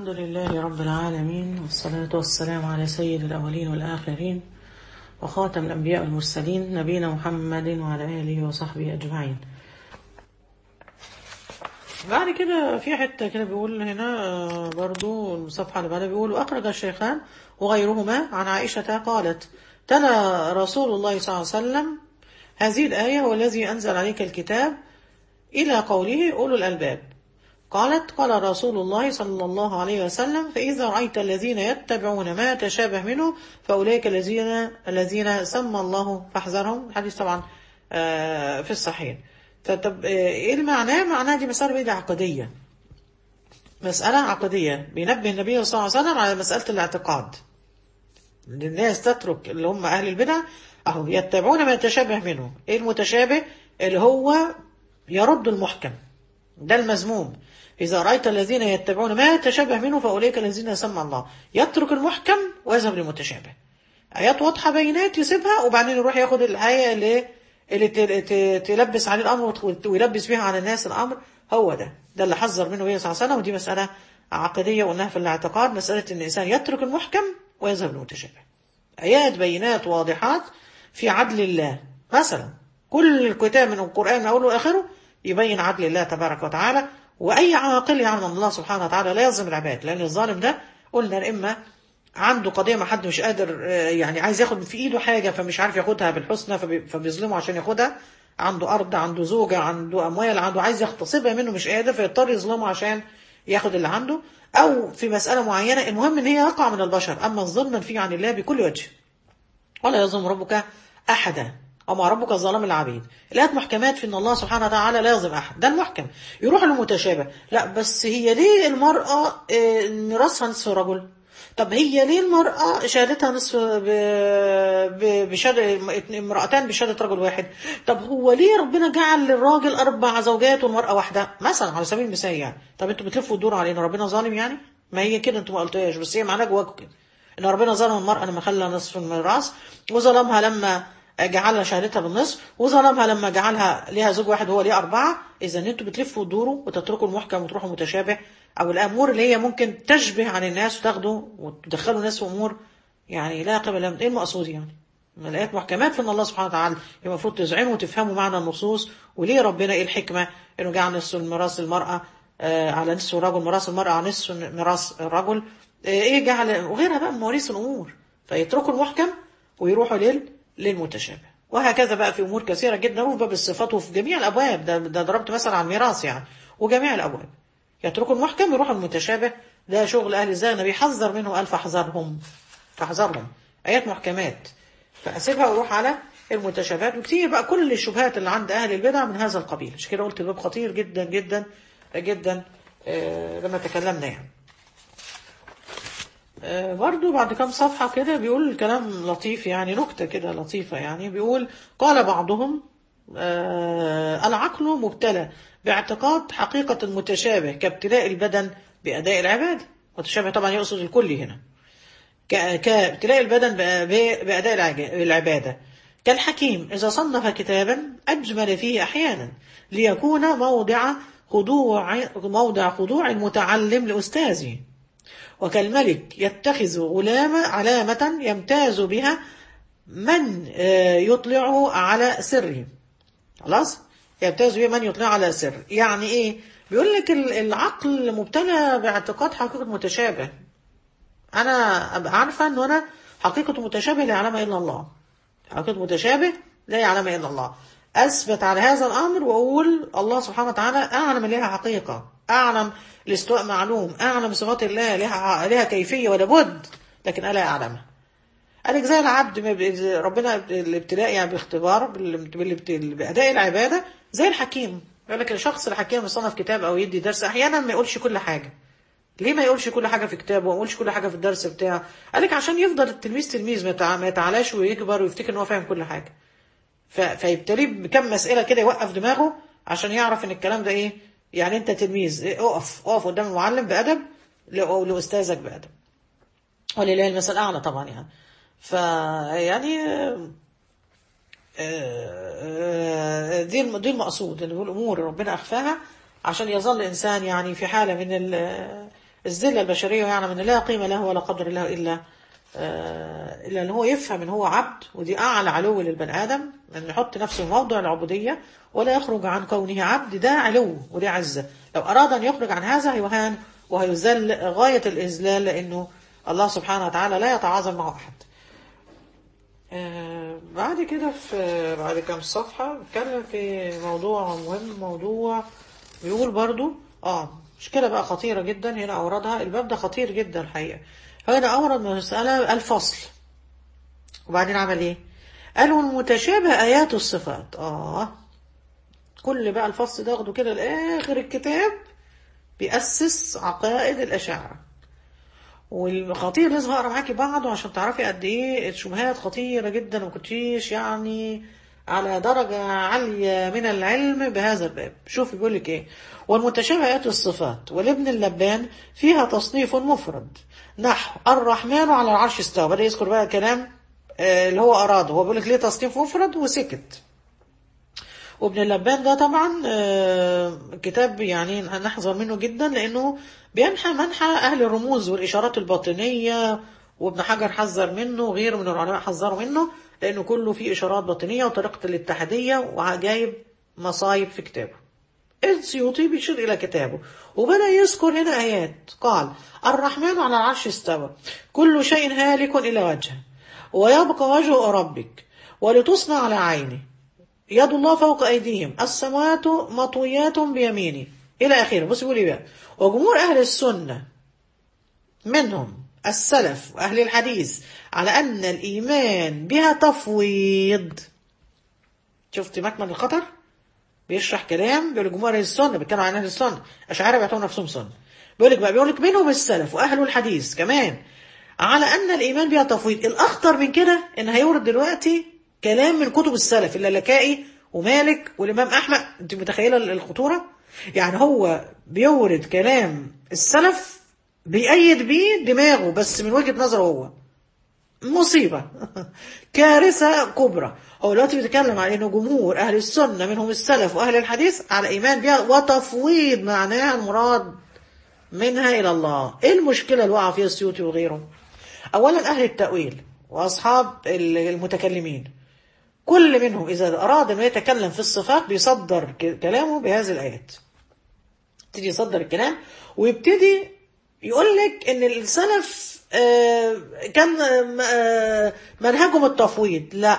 الحمد لله رب العالمين والصلاة والسلام على سيد الأولين والآخرين وخاتم الأنبياء والمرسلين نبينا محمد وعلى آله وصحبه أجمعين بعد كده في حتة كده بيقول هنا آه، برضو الصفحة اللي بعدها بيقول وأخرج الشيخان وغيرهما عن عائشة قالت تلا رسول الله صلى الله عليه وسلم هذه الآية والذي أنزل عليك الكتاب إلى قوله أولو الألباب قالت قال رسول الله صلى الله عليه وسلم فإذا رأيت الذين يتبعون ما تشابه منه فأولئك الذين الذين سمى الله فاحذرهم الحديث طبعا آه، في الصحيح طب آه، ايه المعنى معناها دي مسألة بدعة عقدية مسألة عقدية بينبه النبي صلى الله عليه وسلم على مسألة الاعتقاد إن الناس تترك اللي هم أهل البدع أهو يتبعون ما يتشابه منه إيه المتشابه اللي هو يرد المحكم ده المذموم إذا رأيت الذين يتبعون ما يتشابه منه فأولئك الذين سمى الله يترك المحكم ويذهب للمتشابه آيات واضحة بينات يسيبها وبعدين يروح ياخد الآية اللي اللي ت- ت- تلبس عليه الأمر وت- ويلبس بيها على الناس الأمر هو ده ده اللي حذر منه النبي صلى الله عليه وسلم ودي مسألة عقدية قلناها في الاعتقاد مسألة إن الإنسان يترك المحكم ويذهب للمتشابه آيات بينات واضحات في عدل الله مثلا كل الكتاب من القرآن من أوله لآخره يبين عدل الله تبارك وتعالى وأي عاقل يعلم أن الله سبحانه وتعالى لا يظلم العباد لأن الظالم ده قلنا إما عنده قضية ما حد مش قادر آه، يعني عايز ياخد في إيده حاجة فمش عارف ياخدها بالحسنى فبي- فبيظلمه عشان ياخدها عنده أرض عنده زوجة عنده أموال عنده عايز يغتصبها منه مش قادر فيضطر يظلمه عشان ياخد اللي عنده أو في مسألة معينة المهم إن هي يقع من البشر أما الظلم منفي عن الله بكل وجه ولا يظلم ربك أحدا وما ربك ظلام العبيد الآيات محكمات في أن الله سبحانه وتعالى لا يظلم أحد ده المحكم يروح للمتشابه لا بس هي ليه المرأة آه، ميراثها نصف رجل طب هي ليه المرأة شهادتها نصف ب- ب- بشهادة امرأتان بشهادة رجل واحد طب هو ليه ربنا جعل للراجل أربع زوجات والمرأة واحدة مثلا على سبيل المثال يعني طب انتوا بتلفوا الدور على ان ربنا ظالم يعني ما هي كده انتوا ما قلتوهاش بس هي معناها جواكم كده ان ربنا ظلم المرأة لما خلى نصف الميراث وظلمها لما جعلها شهادتها بالنصف وظلمها لما جعلها ليها زوج واحد وهو ليه أربعة إذا انتوا بتلفوا وتدوروا وتتركوا المحكم وتروحوا متشابه أو الأمور اللي هي ممكن تشبه عن الناس وتاخدوا وتدخلوا الناس في أمور يعني لا قبل لها إيه المقصود يعني؟ من الآيات محكمات في أن الله سبحانه وتعالى المفروض تزعنوا وتفهموا معنى النصوص وليه ربنا إيه الحكمة إنه جعل نصف الميراث للمرأة آه، على نصف الرجل ميراث المرأة على نصف ميراث الرجل آه، إيه جعل وغيرها بقى من مواريث الأمور فيتركوا المحكم ويروحوا لل للمتشابه وهكذا بقى في أمور كثيرة جدا وفي باب الصفات وفي جميع الأبواب ده, ده ضربت مثلا على الميراث يعني وجميع الأبواب يتركوا المحكم يروحوا المتشابه ده شغل أهل الزنا بيحذر منه قال فاحذرهم فاحذرهم آيات محكمات فأسيبها وأروح على المتشابهات وكتير بقى كل الشبهات اللي عند أهل البدع من هذا القبيل عشان كده قلت الباب خطير جدا جدا جدا آه، لما تكلمنا يعني آه، برضو بعد كام صفحة كده بيقول كلام لطيف يعني نكتة كده لطيفة يعني بيقول قال بعضهم آه، العقل مبتلى باعتقاد حقيقة المتشابه كابتلاء البدن بأداء العبادة متشابه طبعا يقصد الكل هنا ك- كابتلاء البدن ب- ب- بأداء العج- العبادة كالحكيم إذا صنف كتابا أجمل فيه أحيانا ليكون موضع خضوع موضع خضوع المتعلم لأستاذه وكالملك يتخذ غلام علامة يمتاز بها من آه، يطلعه على سره خلاص يمتاز بها من يطلعه على سر يعني ايه بيقول لك ال- العقل مبتلى باعتقاد حقيقة متشابه انا ابقى عارفة ان انا حقيقة متشابه لا يعلمها الا الله حقيقة متشابه لا يعلمها الا الله اثبت على هذا الامر واقول الله سبحانه وتعالى اعلم لها حقيقة اعلم الاستواء معلوم اعلم صفات الله لها لها كيفية ولا بد لكن الا اعلمها قالك زي العبد ما بي- ربنا الابتلاء يعني باختبار بال- بالابت- بأداء العبادة زي الحكيم يقول لك الشخص الحكيم يصنف كتاب أو يدي درس أحيانا ما يقولش كل حاجة ليه ما يقولش كل حاجة في كتابه وما يقولش كل حاجة في الدرس بتاعه قالك عشان يفضل التلميذ تلميذ ما يتع- ما يتعالاش ويكبر ويفتكر ان هو فاهم كل حاجة ف- فيبتليه بكم مسألة كده يوقف دماغه عشان يعرف ان الكلام ده ايه يعني انت تلميذ إيه اقف اقف قدام المعلم بأدب ل- لأستاذك بأدب ولله المثل الأعلى طبعا يعني فيعني آه، دي الم- دي المقصود اللي هو الامور ربنا اخفاها عشان يظل الانسان يعني في حاله من ال- الذلة البشرية ويعلم أن لا قيمة له ولا قدر له إلا آه، إلا أن هو يفهم أن هو عبد ودي أعلى علو للبني آدم أن يحط نفسه في موضع العبودية ولا يخرج عن كونه عبد ده علو ودي عزة لو أراد أن يخرج عن هذا هيهان وهيذل غاية الإذلال لأنه الله سبحانه وتعالى لا يتعاظم معه أحد آه، بعد كده في بعد كام صفحة بتكلم في موضوع مهم موضوع بيقول برضو اه مشكلة بقى خطيرة جدا هنا أوردها الباب ده خطير جدا الحقيقة هنا أورد مسألة الفصل وبعدين عمل ايه قالوا المتشابه آيات الصفات اه كل بقى الفصل ده اخده كده لآخر الكتاب بيأسس عقائد الأشاعرة والخطير لازم اقرا معاكي بعضه عشان تعرفي قد ايه الشبهات خطيره جدا وما كنتيش يعني على درجة عالية من العلم بهذا الباب شوف بيقول لك ايه والمتشابهات الصفات والابن اللبان فيها تصنيف مفرد نحو الرحمن على العرش استوى بدأ يذكر بقى كلام آه، اللي هو أراده هو بيقول لك ليه تصنيف مفرد وسكت وابن اللبان ده طبعا آه، كتاب يعني نحذر منه جدا لانه بينحى منحى اهل الرموز والاشارات الباطنيه وابن حجر حذر منه وغيره من العلماء حذروا منه لانه كله فيه اشارات باطنيه وطريقه الاتحاديه وعجائب مصايب في كتابه السيوطي بيشير الى كتابه وبدا يذكر هنا ايات قال الرحمن على العرش استوى كل شيء هالك الى وجهه ويبقى وجه ربك ولتصنع على عينه يد الله فوق أيديهم السماوات مطويات بيمينه إلى آخره بص بيقول إيه بقى وجمهور أهل السنة منهم السلف وأهل الحديث على أن الإيمان بها تفويض شفت مكمن الخطر بيشرح كلام بيقول جمهور أهل السنة بيتكلم عن أهل السنة أشعار بيعتبروا نفسهم سنة بيقول لك بقى بيقول لك منهم السلف وأهل الحديث كمان على أن الإيمان بها تفويض الأخطر من كده إن هيورد دلوقتي كلام من كتب السلف اللالكائي ومالك والإمام أحمد أنت متخيلة الخطورة يعني هو بيورد كلام السلف بيأيد بيه دماغه بس من وجهة نظره هو مصيبة كارثة كبرى هو دلوقتي بيتكلم عن انه جمهور اهل السنة منهم السلف واهل الحديث على ايمان بها وتفويض معناها المراد منها الى الله ايه المشكلة اللي وقع فيها السيوطي وغيره اولا اهل التأويل واصحاب المتكلمين كل منهم إذا أراد أن يتكلم في الصفات بيصدر ك- كلامه بهذه الآيات يبتدي يصدر الكلام ويبتدي يقول لك ان السلف آه، كان آه، منهجهم التفويض لا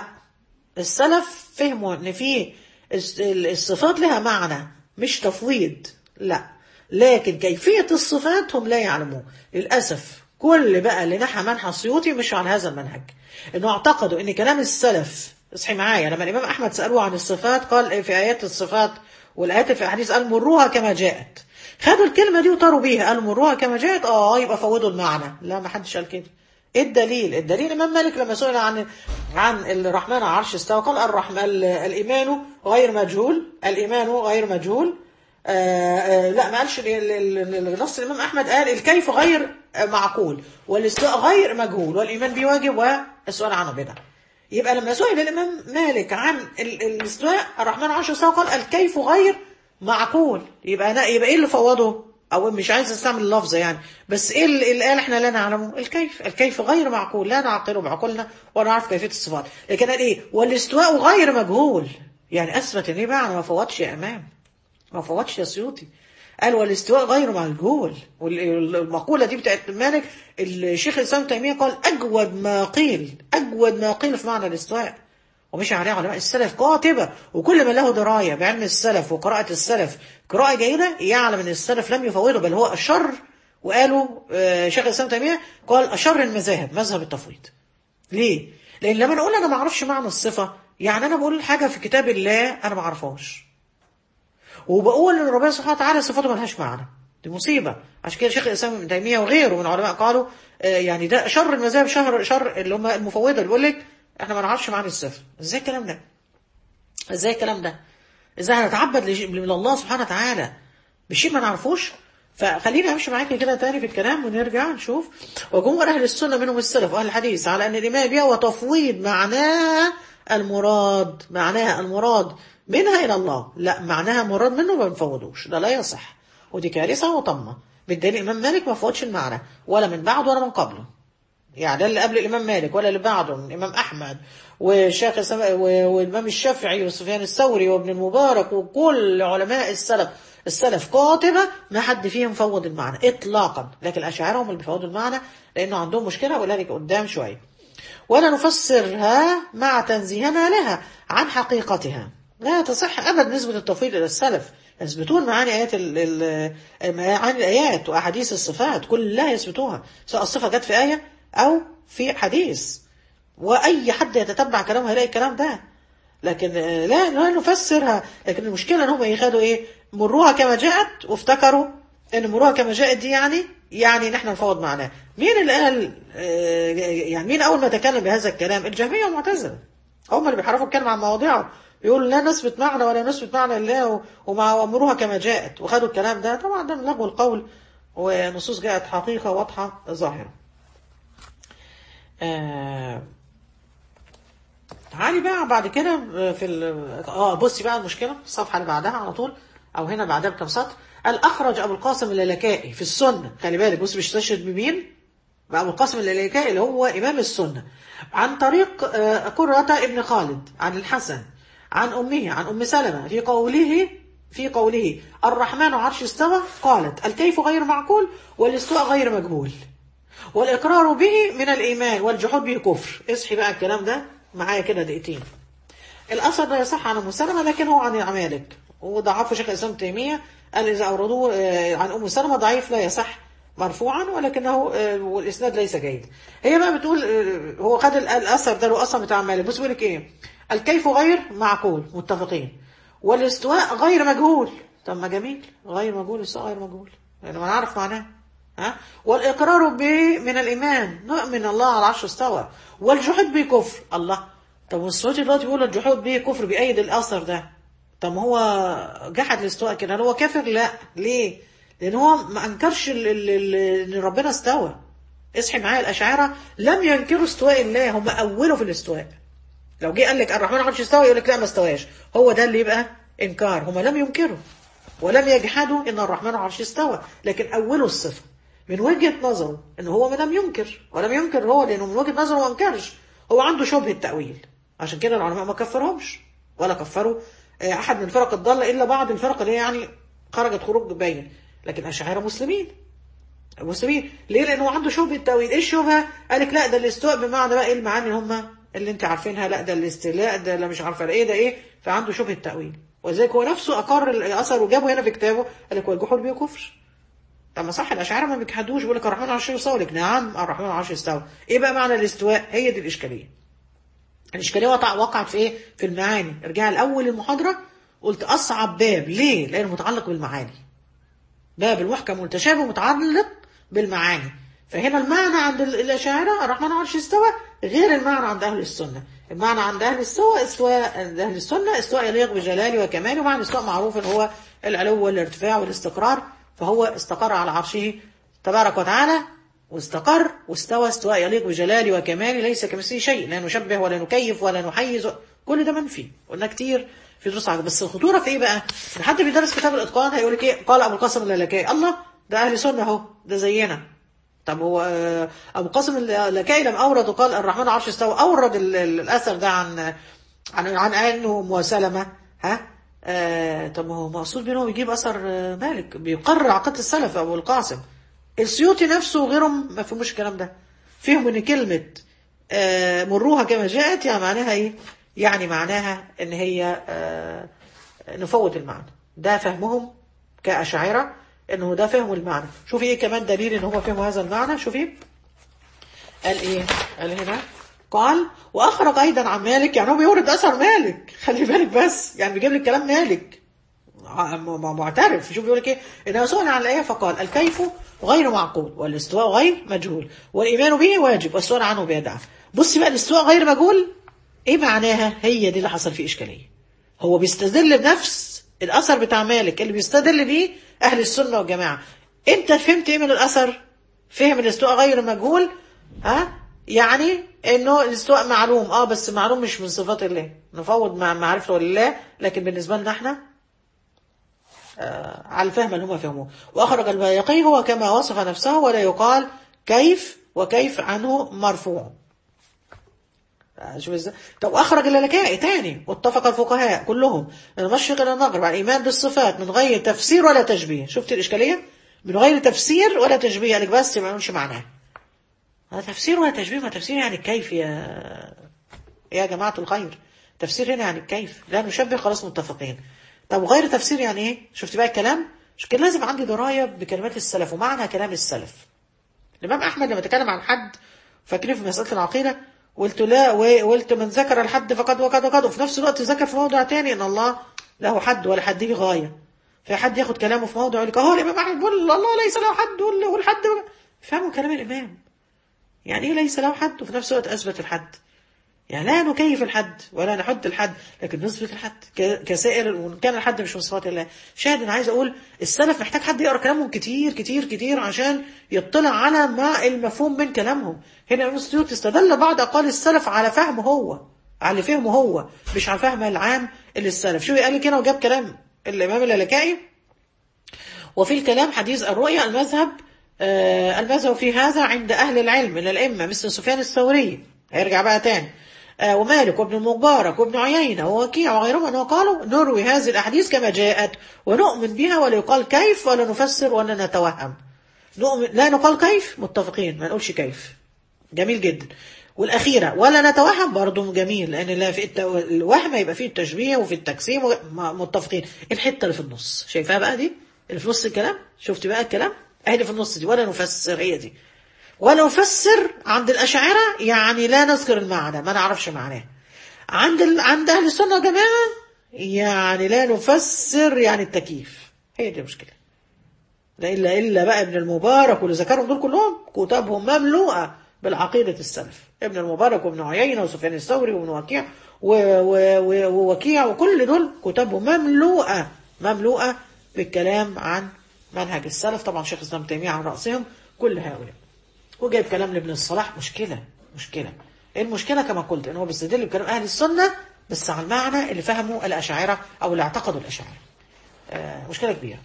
السلف فهموا ان في الس- الصفات لها معنى مش تفويض لا لكن كيفية الصفات هم لا يعلمون للأسف كل بقى اللي نحى منحى السيوطي مش على هذا المنهج انه اعتقدوا ان كلام السلف اصحي معايا لما الامام احمد سألوه عن الصفات قال في ايات الصفات والايات في الاحاديث قال مروها كما جاءت خدوا الكلمة دي وطاروا بيها قالوا مروها كما جاءت اه يبقى فوضوا المعنى لا ما حدش قال كده ايه الدليل الدليل الامام مالك لما سئل عن عن الرحمن على العرش استوى قال الرحمن الايمان غير مجهول الايمان غير مجهول آه آه لا ما قالش ال- ال- ال- النص الامام احمد قال الكيف غير آه، معقول والاستواء غير مجهول والايمان به واجب والسؤال عنه بدعه يبقى لما سئل الامام مالك عن ال- الاستواء الرحمن على العرش استوى قال الكيف غير معقول يبقى أنا يبقى ايه اللي فوضه او مش عايز استعمل اللفظ يعني بس ايه اللي اللي قال احنا لا نعلمه الكيف الكيف غير معقول لا نعقله بعقولنا ولا نعرف كيفيه الصفات لكن قال ايه والاستواء غير مجهول يعني اثبت ان ايه بقى انا ما فوتش يا امام ما فوتش يا سيوطي قال والاستواء غير مجهول والمقولة دي بتاعت مالك الشيخ الإسلام ابن تيمية قال أجود ما قيل أجود ما قيل في معنى الاستواء ومشي عليه علماء السلف قاطبة وكل من له دراية بعلم السلف وقراءة السلف قراءة جيدة يعلم أن السلف لم يفوضوا بل هو أشر وقالوا آه، شيخ الإسلام ابن تيمية قال أشر المذاهب مذهب التفويض ليه؟ لأن لما نقول أنا ما أعرفش معنى الصفة يعني أنا بقول حاجة في كتاب الله أنا ما أعرفهاش وبقول ان ربنا سبحانه وتعالى صفاته ملهاش معنى دي مصيبه عشان كده شيخ الاسلام ابن تيميه وغيره من العلماء قالوا آه، يعني ده شر المذاهب شر شر اللي هم المفوضه اللي بيقول لك احنا ما نعرفش معنى الصفه ازاي الكلام ده ازاي الكلام ده ازاي هنتعبد لشيء من الله سبحانه وتعالى بشيء ما نعرفوش فخلينا امشي معاكي كده تاني في الكلام ونرجع نشوف وجمهور اهل السنه منهم السلف واهل الحديث على ان الايمان بها وتفويض معناها المراد معناها المراد منها الى الله لا معناها مراد منه ما بنفوضوش ده لا يصح ودي كارثه وطمه بالدليل الامام مالك ما فوتش المعنى ولا من بعده ولا من قبله يعني ده اللي قبل الامام مالك ولا اللي بعده من الامام احمد والشيخ السم- و- والامام الشافعي وسفيان الثوري وابن المبارك وكل علماء السلف السلف قاطبه ما حد فيهم فوض المعنى اطلاقا لكن الاشاعره هم اللي بيفوضوا المعنى لانه عندهم مشكله ولذلك قدام شويه ولا نفسرها مع تنزيهنا لها عن حقيقتها لا تصح ابدا نسبه التوفيق الى السلف يثبتون معاني ايات ال- ال- معاني الايات واحاديث الصفات كلها يثبتوها سواء الصفه جت في ايه او في حديث واي حد يتتبع كلامها هيلاقي الكلام ده لكن آه، لا لا نفسرها لكن المشكله ان هم يخدوا ايه مروها كما جاءت وافتكروا ان مروها كما جاءت دي يعني يعني نحن نفوض معناه مين اللي قال آه، يعني مين اول ما تكلم بهذا الكلام الجهميه والمعتزله هم اللي بيحرفوا الكلمه عن مواضيعه يقول لا نثبت معنى ولا نثبت معنى الله و- ومع امروها كما جاءت وخدوا الكلام ده طبعا ده من لغو القول ونصوص جاءت حقيقه واضحه ظاهره آه تعالي بقى بعد كده في ال... اه بصي بقى المشكله الصفحه اللي بعدها على طول او هنا بعدها بكم سطر قال اخرج ابو القاسم اللالكائي في السنه خلي بالك بص بيستشهد بمين بقى ابو القاسم اللالكائي اللي هو امام السنه عن طريق آه، قرة ابن خالد عن الحسن عن امه عن ام سلمه في قوله في قوله الرحمن عرش استوى قالت الكيف غير معقول والاستواء غير مجهول والإقرار به من الإيمان والجحود به كفر اصحي بقى الكلام ده معايا كده دقيقتين الأثر ده يصح عن أم سلمة لكن هو عن مالك وضعفه شيخ الإسلام تيمية قال إذا أوردوه آه، عن أم سلمة ضعيف لا يصح مرفوعا ولكنه آه، والإسناد ليس جيد هي بقى بتقول آه، هو خد ال- الأثر ده هو أصلا بتاع مالك بص بيقول لك إيه الكيف غير معقول متفقين والاستواء غير مجهول طب ما جميل غير مجهول الاستواء غير مجهول يعني ما نعرف معناه ها والإقرار به من الإيمان نؤمن الله على العرش استوى والجحود به كفر الله طب والسعودي دلوقتي بيقول الجحود به كفر بأيد الأثر ده طب ما هو جحد الاستواء كده هل هو كافر لا ليه لأن هو ما أنكرش ال- ال- ال- إن ربنا استوى اصحي معايا الأشاعرة لم ينكروا استواء الله هم أولوا في الاستواء لو جه قال لك الرحمن على العرش استوى يقول لك لا ما استواش هو ده اللي يبقى انكار هم لم ينكروا ولم يجحدوا ان الرحمن على العرش استوى لكن اولوا الصفه من وجهه نظره ان هو لم ينكر ولم ينكر هو لانه من وجهه نظره ما انكرش هو عنده شبهه تاويل عشان كده العلماء ما كفرهمش ولا كفروا آه، احد من الفرق الضاله الا بعض الفرق اللي هي يعني خرجت خروج باين لكن اشاعره مسلمين المسلمين ليه لانه عنده شبهه تاويل ايه الشبهه قال لك لا ده الاستواء بمعنى بقى ايه المعاني اللي هم اللي انت عارفينها لا ده الاستيلاء ده لا مش عارفه ايه ده ايه فعنده شبهه تاويل ولذلك هو نفسه اقر الاثر وجابه هنا في كتابه قال لك والجحود به كفر طب ما صح الاشاعره ما بيجحدوش بيقول لك الرحمن على العرش يستوى لك نعم الرحمن على العرش يستوى ايه بقى معنى الاستواء هي دي الاشكاليه الاشكاليه وقع وقعت في ايه في المعاني ارجع لاول المحاضره قلت اصعب باب ليه لانه متعلق بالمعاني باب المحكم والتشابه متعلق بالمعاني فهنا المعنى عند ال- الأشاعرة الرحمن على العرش استوى غير المعنى عند أهل السنة المعنى عند أهل السوى استواء عند أهل السنة استواء يليق بجلاله وكماله ومعنى الاستواء معروف إن هو العلو والارتفاع والاستقرار فهو استقر على عرشه تبارك وتعالى واستقر واستوى استواء يليق بجلاله وكماله ليس كمثله شيء لا نشبه ولا نكيف ولا نحيز كل ده منفي قلنا كتير في دروس عقل بس الخطوره في ايه بقى؟ ان حد بيدرس كتاب الاتقان هيقول لك ايه؟ قال ابو القاسم اللالكائي الله ده اهل سنه اهو ده زينا طب هو آه، ابو قاسم اللالكائي لما اورد وقال الرحمن على العرش استوى اورد ال- ال- الاثر ده عن عن عن انه ام سلمه ها آه طب ما هو مقصود بيه إن هو بيجيب اثر آه، مالك بيقرر عقيده السلف ابو القاسم السيوطي نفسه وغيرهم ما فهموش الكلام ده فيهم ان كلمه آه مروها كما جاءت يعني معناها ايه يعني معناها ان هي آه نفوت المعنى ده فهمهم كأشاعرة انه ده فهم المعنى شوفي ايه كمان دليل ان هو فهموا هذا المعنى شوفي قال ايه قال هنا قال واخرج ايضا عن مالك يعني هو بيورد اثر مالك خلي بالك بس يعني بيجيب لك كلام مالك ع- م- معترف شوف بيقول لك ايه انه سئل عن الايه فقال الكيف غير معقول والاستواء غير مجهول والايمان به واجب والسؤال عنه بدعه بصي بقى الاستواء غير مجهول ايه معناها هي دي اللي حصل فيه اشكاليه هو بيستدل بنفس الاثر بتاع مالك اللي بيستدل بيه اهل السنه والجماعه انت فهمت ايه من الاثر فهم الاستواء غير مجهول ها يعني انه الاستواء معلوم اه بس معلوم مش من صفات الله نفوض مع معرفته لله لكن بالنسبه لنا احنا آه، على الفهم اللي هم فهموه وأخرج البيقي هو كما وصف نفسه ولا يقال كيف وكيف عنه مرفوع آه، شوف ازاي طب اخرج اللالكائي تاني واتفق الفقهاء كلهم من المشرق الى المغرب على الايمان بالصفات من غير تفسير ولا تشبيه شفت الاشكاليه من غير تفسير ولا تشبيه قالك بس ما نقولش معناه هذا تفسير ولا تشبيه ما تفسير يعني الكيف يا يا جماعه الخير تفسير هنا يعني الكيف لا نشبه خلاص متفقين طب غير تفسير يعني ايه شفت بقى الكلام مش كان لازم عندي درايه بكلمات السلف ومعنى كلام السلف الامام احمد لما تكلم عن حد فاكرين في مساله العقيده قلت لا وقلت من ذكر الحد فقد وقد وقد وفي نفس الوقت ذكر في موضع تاني ان الله له حد ولا حد له غايه في حد ياخد كلامه في موضع يقول لك اه الامام احمد بيقول الله ليس له حد وال- والحد فهموا كلام الامام يعني ايه ليس له حد وفي نفس الوقت اثبت الحد يعني لا نكيف الحد ولا نحد الحد لكن نثبت الحد ك- كسائر وان كان الحد مش من صفات الله شاهد انا عايز اقول السلف محتاج حد يقرا كلامهم كتير كتير كتير عشان يطلع على ما المفهوم من كلامهم هنا ابن السيوطي استدل بعض اقوال السلف على فهمه هو على اللي فهمه هو مش على الفهم العام اللي السلف شو قال لك هنا وجاب كلام الامام اللالكائي وفي الكلام حديث الرؤيا المذهب آه المذهب في هذا عند أهل العلم من الأئمة مثل سفيان الثوري هيرجع بقى تاني آه ومالك وابن المبارك وابن عيينة ووكيع وغيرهم أنه قالوا نروي هذه الأحاديث كما جاءت ونؤمن بها ولا يقال كيف ولا نفسر ولا نتوهم نؤمن لا نقال كيف متفقين ما نقولش كيف جميل جدا والأخيرة ولا نتوهم برضه جميل لأن لا في الت... الوهم يبقى فيه التشبيه وفي التقسيم و... م- متفقين الحتة اللي في النص شايفاها بقى دي اللي في نص الكلام شفت بقى الكلام اهي في النص دي ولا نفسر هي دي ولا نفسر عند الأشاعرة يعني لا نذكر المعنى ما نعرفش معناه عند ال... عند أهل السنة يا جماعة يعني لا نفسر يعني التكييف هي دي المشكلة لا إلا إلا بقى ابن المبارك واللي ذكرهم دول كلهم كتبهم مملوءة بالعقيدة السلف ابن المبارك وابن عيينة وسفيان الثوري وابن وكيع و- و- و- ووكيع وكل دول كتبهم مملوءة مملوءة بالكلام عن منهج السلف طبعا شيخ الإسلام تيمية عن رأسهم كل هؤلاء وجايب كلام لابن الصلاح مشكلة مشكلة المشكلة كما قلت ان هو بيستدل بكلام أهل السنة بس على المعنى اللي فهمه الأشاعرة أو اللي اعتقدوا الأشاعرة آه مشكلة كبيرة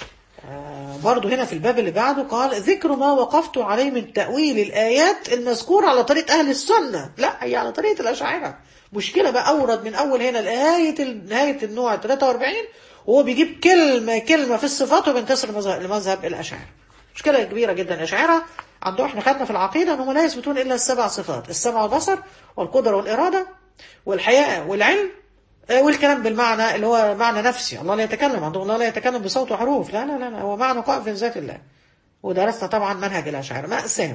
آه، برضو هنا في الباب اللي بعده قال ذكر ما وقفت عليه من تأويل الآيات المذكورة على طريقة أهل السنة لا هي على طريقة الأشاعرة مشكلة بقى أورد من أول هنا الآية نهاية النوع 43 وهو بيجيب كلمة كلمة في الصفات وبينتصر لمذهب- لمذهب الأشاعرة مشكلة كبيرة جدا الأشاعرة عندهم احنا خدنا في العقيدة أنهم لا يثبتون إلا السبع صفات السمع والبصر والقدرة والإرادة والحياء والعلم آه، والكلام بالمعنى اللي هو معنى نفسي الله لا يتكلم عندهم الله لا يتكلم بصوت وحروف لا لا لا, لا هو معنى قائم في ذات الله ودرسنا طبعا منهج الأشاعرة مأساة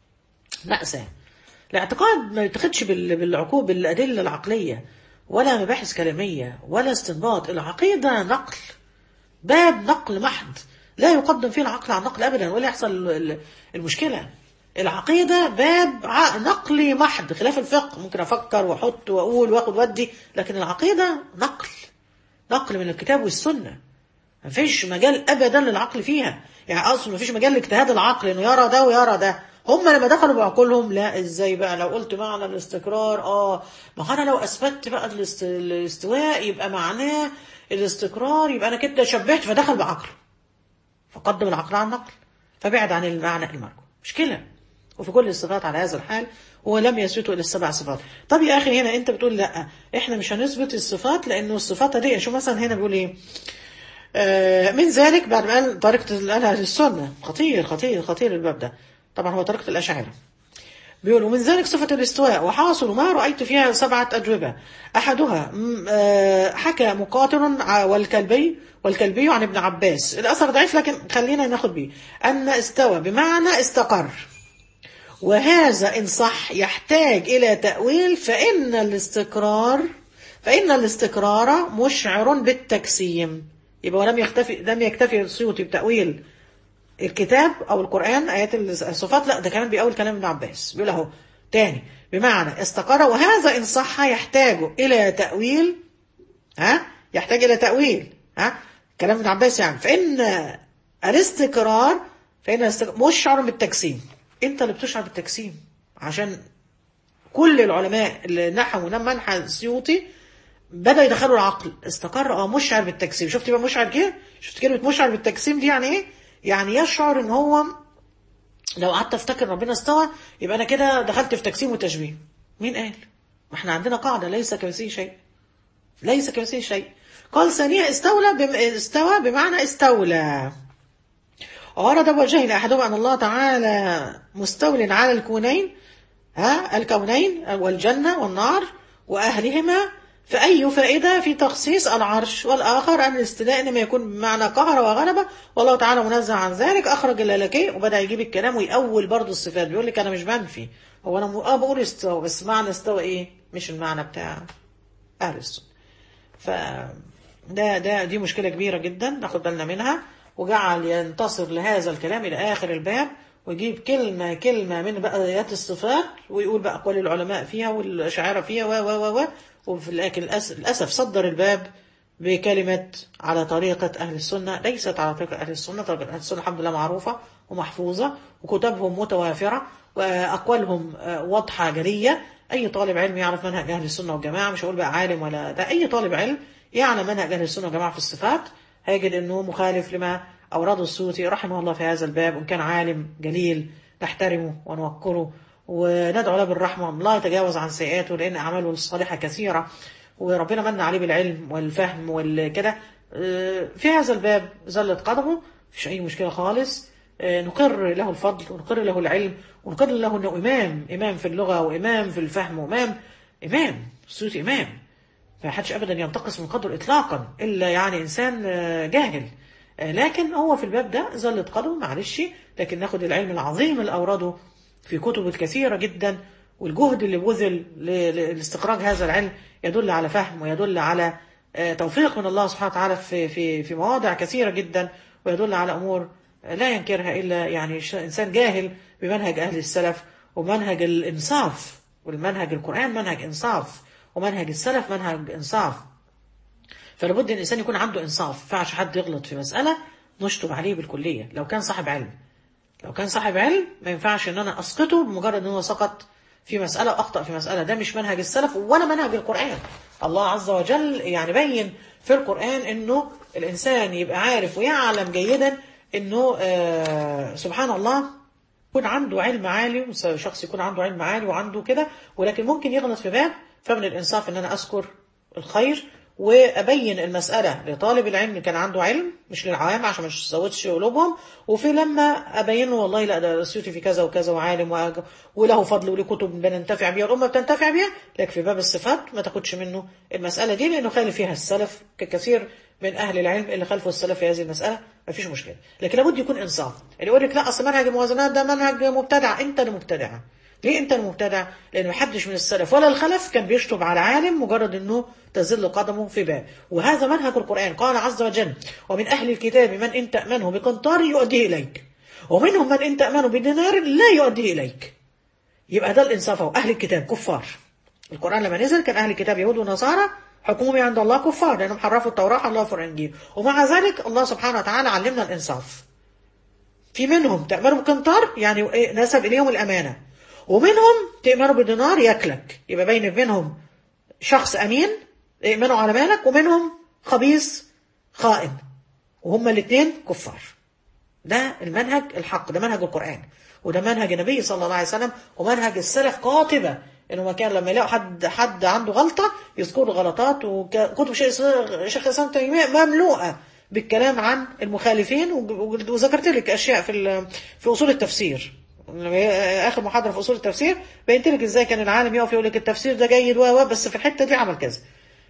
مأساة الاعتقاد ما يتخدش بال- بالعقول بالأدلة العقلية ولا مباحث كلامية ولا استنباط العقيدة نقل باب نقل محض لا يقدم فيه العقل عن النقل أبدا ولا يحصل ال- ال- المشكلة العقيدة باب ع- نقلي محض خلاف الفقه ممكن أفكر وأحط وأقول وأخد ودي لكن العقيدة نقل نقل من الكتاب والسنة ما فيش مجال أبدا للعقل فيها يعني أصلا ما فيش مجال لاجتهاد العقل إنه يرى ده ويرى ده هم لما دخلوا بعقولهم لا ازاي بقى لو قلت معنى الاستقرار اه ما هو انا لو اثبتت بقى الاست... الاستواء يبقى معناه الاستقرار يبقى انا كده شبهت فدخل بعقله فقدم العقل عن النقل فبعد عن المعنى المرجو مشكلة وفي كل الصفات على هذا الحال ولم يثبتوا إلا السبع صفات طب يا أخي هنا أنت بتقول لا إحنا مش هنثبت الصفات لأنه الصفات دي شو مثلا هنا بيقول إيه آه من ذلك بعد ما قال طريقة أهل السنة خطير خطير خطير الباب ده طبعا هو طريقة الأشاعرة بيقول ومن ذلك صفة الاستواء وحاصل ما رأيت فيها سبعة أجوبة أحدها م- آه، حكى مقاتل ع- والكلبي والكلبي عن ابن عباس الأثر ضعيف لكن خلينا ناخد بيه أن استوى بمعنى استقر وهذا إن صح يحتاج إلى تأويل فإن الاستقرار فإن الاستقرار مشعر بالتجسيم يبقى ولم يكتفي لم يكتفي السيوطي بتأويل الكتاب او القران ايات الصفات لا ده كمان بيقول كلام ابن عباس بيقول اهو تاني بمعنى استقر وهذا ان صح يحتاج الى تاويل ها يحتاج الى تاويل ها كلام ابن عباس يعني فان الاستقرار فان الاستقرار مشعر بالتجسيم انت اللي بتشعر بالتجسيم عشان كل العلماء اللي نحوا منحى السيوطي بدا يدخلوا العقل استقر اه مشعر بالتجسيم شفت بقى مشعر كده شفت كلمه مشعر بالتجسيم دي يعني ايه يعني يشعر ان هو لو قعدت افتكر ربنا استوى يبقى انا كده دخلت في تجسيم وتشبيه مين قال ما احنا عندنا قاعده ليس كمثله شيء ليس كمثله شيء قال ثانية استولى بم... استوى بمعنى استولى ورد بوجهين احدهما ان الله تعالى مستول على الكونين ها الكونين والجنة والنار واهلهما فأي فائدة في تخصيص العرش والآخر أن الاستداء إنما يكون بمعنى قهر وغلبة والله تعالى منزه عن ذلك أخرج اللالكي وبدأ يجيب الكلام ويأول برضه الصفات بيقول لك أنا مش بنفي هو أنا م... آه بقول استوى بس معنى استوى إيه مش المعنى بتاع أهل السنة ف ده ده دي مشكلة كبيرة جدا ناخد بالنا منها وجعل ينتصر لهذا الكلام إلى آخر الباب ويجيب كلمة كلمة من بقى آيات الصفات ويقول بقى أقوال العلماء فيها والأشاعرة فيها و و و وفي الآخر للأسف صدر الباب بكلمة على طريقة أهل السنة ليست على طريقة أهل السنة طريقة أهل السنة الحمد لله معروفة ومحفوظة وكتبهم متوافرة وأقوالهم واضحة جلية أي طالب علم يعرف منهج أهل السنة والجماعة مش هقول بقى عالم ولا ده أي طالب علم يعلم منهج أهل السنة والجماعة في الصفات هيجد أنه مخالف لما أورده السوطي رحمه الله في هذا الباب وإن كان عالم جليل نحترمه ونوقره وندعو له بالرحمة لا يتجاوز عن سيئاته لأن أعماله الصالحة كثيرة وربنا من عليه بالعلم والفهم والكده في هذا الباب زلت قدمه مفيش أي مشكلة خالص نقر له الفضل ونقر له العلم ونقر له أنه إمام إمام في اللغة وإمام في الفهم وإمام إمام السوطي إمام ما حدش ابدا ينتقص من قدره اطلاقا الا يعني انسان جاهل لكن هو في الباب ده زلت قدم معلش لكن ناخد العلم العظيم اللي اورده في كتب الكثيره جدا والجهد اللي بذل لاستخراج هذا العلم يدل على فهم ويدل على توفيق من الله سبحانه وتعالى في في في مواضع كثيره جدا ويدل على امور لا ينكرها الا يعني انسان جاهل بمنهج اهل السلف ومنهج الانصاف والمنهج القران منهج انصاف ومنهج السلف منهج انصاف فلابد ان الانسان يكون عنده انصاف ما ينفعش حد يغلط في مساله نشطب عليه بالكليه لو كان صاحب علم لو كان صاحب علم ما ينفعش ان انا اسقطه بمجرد ان هو سقط في مساله واخطا في مساله ده مش منهج السلف ولا منهج القران الله عز وجل يعني بين في القران انه الانسان يبقى عارف ويعلم جيدا انه آه سبحان الله يكون عنده علم عالي شخص يكون عنده علم عالي وعنده كده ولكن ممكن يغلط في باب فمن الإنصاف أن أنا أذكر الخير وأبين المسألة لطالب العلم اللي كان عنده علم مش للعوام عشان مش تزودش قلوبهم وفي لما أبينه والله لا ده السيوطي في كذا وكذا وعالم وله فضل وله كتب بننتفع بيها والأمة بتنتفع بيها لكن في باب الصفات ما تاخدش منه المسألة دي لأنه خالف فيها السلف ككثير من أهل العلم اللي خالفوا السلف في هذه المسألة ما فيش مشكلة لكن لابد يكون إنصاف اللي يقول لك لا أصل منهج الموازنات ده منهج مبتدع أنت اللي مبتدع ليه انت المبتدع لان محدش من السلف ولا الخلف كان بيشطب على عالم مجرد انه تزل قدمه في باب وهذا منهج القرآن قال عز وجل ومن أهل الكتاب من إن تأمنه بقنطار يؤديه إليك ومنهم من إن تأمنه بدينار لا يؤديه إليك يبقى ده الإنصاف أهل الكتاب كفار القرآن لما نزل كان أهل الكتاب يهود ونصارى حكمهم عند الله كفار لأنهم حرفوا التوراة حرفوا الإنجيل ومع ذلك الله سبحانه وتعالى علمنا الإنصاف في منهم تأمنوا بقنطار يعني نسب إليهم الأمانة ومنهم تأمنوا بدينار ياكلك يبقى بين منهم شخص أمين يأمنوا على مالك ومنهم خبيث خائن وهما الاثنين كفار ده المنهج الحق ده منهج القرآن وده منهج النبي صلى الله عليه وسلم ومنهج السلف قاطبة انه ما كان لما يلاقوا حد حد عنده غلطة يذكروا غلطات وكتب شيخ الاسلام تيمية مملوءة بالكلام عن المخالفين وذكرت لك اشياء في في اصول التفسير اخر محاضره في اصول التفسير بينت لك ازاي كان العالم يقف يقول لك التفسير ده جيد و بس في الحته دي عمل كذا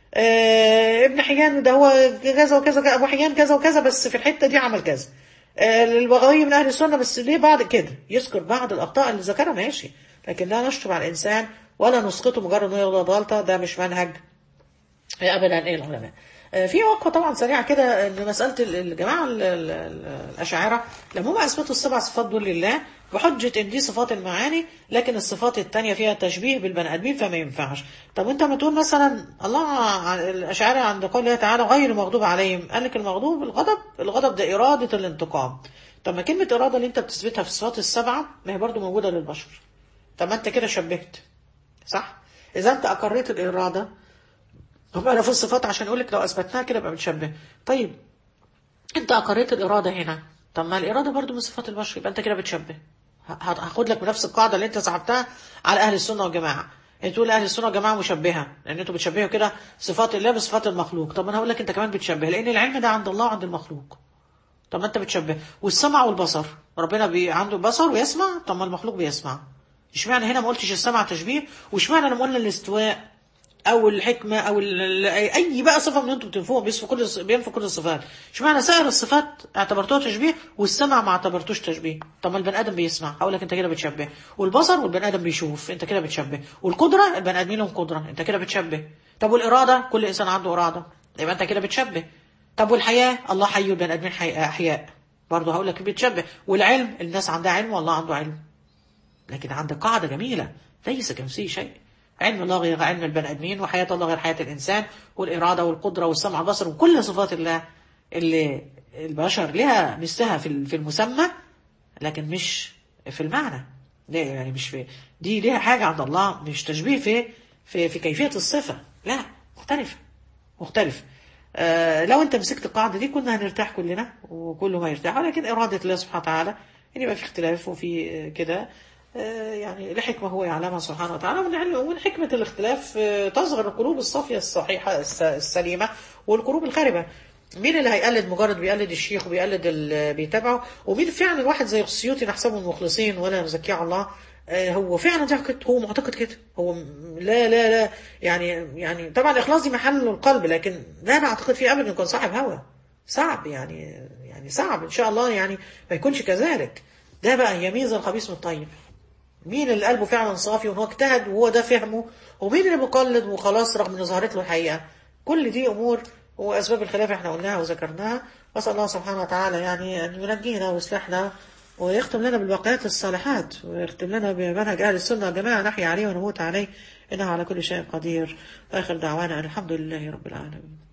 آه ابن حيان ده هو كذا وكذا ابو حيان كذا وكذا بس في الحته دي عمل كذا آه البغوي من اهل السنه بس ليه بعض كده يذكر بعض الاخطاء اللي ذكرها ماشي لكن لا نشطب على الانسان ولا نسقطه مجرد انه يغلط غلطه ده مش منهج ابدا ايه العلماء في وقفه طبعا سريعه كده ان مساله الجماعه الاشاعره لما هم اثبتوا السبع صفات دول لله بحجه ان دي صفات المعاني لكن الصفات الثانيه فيها تشبيه بالبني ادمين فما ينفعش طب انت ما تقول مثلا الله الاشاعره عند قوله تعالى غير المغضوب عليهم قال لك المغضوب الغضب الغضب ده اراده الانتقام طب ما كلمه اراده اللي انت بتثبتها في الصفات السبعه ما هي برضو موجوده للبشر طب ما انت كده شبهت صح اذا انت اقريت الاراده هم قالوا في الصفات عشان يقول لك لو اثبتناها كده يبقى بنشبه طيب انت اقريت الاراده هنا طب ما الاراده برضو من صفات البشر يبقى انت كده بتشبه ه- هاخد لك بنفس القاعده اللي انت سحبتها على اهل السنه والجماعه انت تقول اهل السنه والجماعه مشبهه لان انتوا بتشبهوا كده صفات الله بصفات المخلوق طب انا هقول لك انت كمان بتشبه لان العلم ده عند الله وعند المخلوق طب ما انت بتشبه والسمع والبصر ربنا بي عنده بصر ويسمع طب ما المخلوق بيسمع اشمعنى هنا ما قلتش السمع تشبيه واشمعنى لما قلنا الاستواء او الحكمه او ال- ال- اي بقى صفه من انتم بتنفوها بينفوا كل الص- بينفوا كل الصفات اشمعنى سائر الصفات اعتبرتوها تشبيه والسمع ما اعتبرتوش تشبيه طب ما البني ادم بيسمع هقول لك انت كده بتشبه والبصر والبني ادم بيشوف انت كده بتشبه والقدره البني ادمين لهم قدره انت كده بتشبه طب والاراده كل انسان عنده اراده يبقى انت كده بتشبه طب والحياه الله حي والبني ادمين حي... احياء برضه هقول لك بتشبه والعلم الناس عندها علم والله عنده علم لكن عندك قاعدة جميلة ليس كمثله شيء علم الله غير علم البني آدمين وحياة الله غير حياة الإنسان والإرادة والقدرة والسمع والبصر وكل صفات الله اللي البشر لها مثلها في في المسمى لكن مش في المعنى لا يعني مش في دي ليها حاجة عند الله مش تشبيه في في في كيفية الصفة لا مختلفة مختلف آه لو انت مسكت القاعدة دي كنا هنرتاح كلنا وكله ما يرتاح ولكن إرادة الله سبحانه وتعالى ان يبقى في اختلاف وفي آه، كده آه، يعني لحكمة هو يعلمها سبحانه وتعالى ومن ومن حكمة الاختلاف آه، تصغر القلوب الصافية الصحيحة الس- السليمة والقلوب الخاربة مين اللي هيقلد مجرد بيقلد الشيخ وبيقلد اللي بيتابعه ومين فعلا واحد زي السيوطي نحسبه من المخلصين ولا نزكيه على الله آه، هو فعلا معتقد هو معتقد كده هو م- لا لا لا يعني يعني طبعا الاخلاص دي محل القلب لكن لا نعتقد فيه ابدا يكون صاحب هوى صعب يعني يعني صعب ان شاء الله يعني ما يكونش كذلك ده بقى يميز الخبيث من الطيب مين اللي قلبه فعلا صافي وهو اجتهد وهو ده فهمه ومين اللي مقلد وخلاص رغم ان ظهرت له الحقيقه كل دي امور واسباب الخلاف احنا قلناها وذكرناها واسال الله سبحانه وتعالى يعني ان ينجينا ويصلحنا ويختم لنا بالباقيات الصالحات ويختم لنا بمنهج اهل السنه والجماعه نحيا عليه ونموت عليه انه على كل شيء قدير واخر دعوانا ان الحمد لله رب العالمين